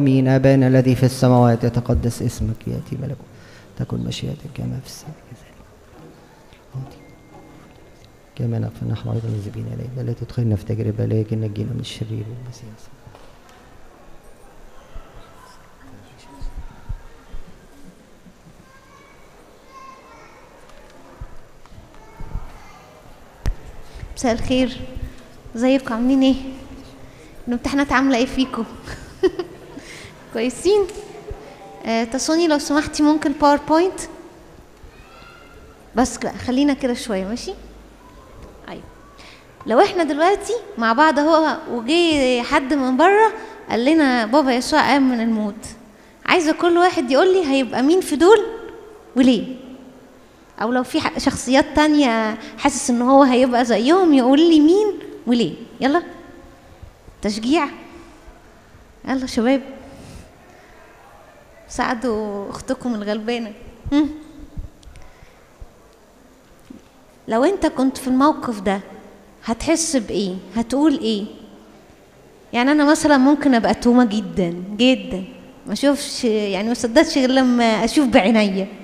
امين ابانا الذي في السماوات يتقدس اسمك ياتي ملكوت تكن مشيئتك كما في السماء كذلك كما نغفر نحن ايضا الذين الينا لا تدخلنا في تجربه لكن نجينا من الشرير والمسيح مساء الخير ازيكم عاملين ايه الامتحانات عامله ايه فيكم كويسين آه تسوني لو سمحتي ممكن باوربوينت بس لا خلينا كده شويه ماشي ايوه لو احنا دلوقتي مع بعض اهو وجي حد من بره قال لنا بابا يسوع قام من الموت عايزه كل واحد يقول لي هيبقى مين في دول وليه او لو في ح- شخصيات تانية حاسس ان هو هيبقى زيهم يقول لي مين وليه يلا تشجيع يلا شباب ساعدوا اختكم الغلبانه هم؟ لو انت كنت في الموقف ده هتحس بايه هتقول ايه يعني انا مثلا ممكن ابقى تومه جدا جدا ما اشوفش يعني ما صدقتش غير لما اشوف بعينيا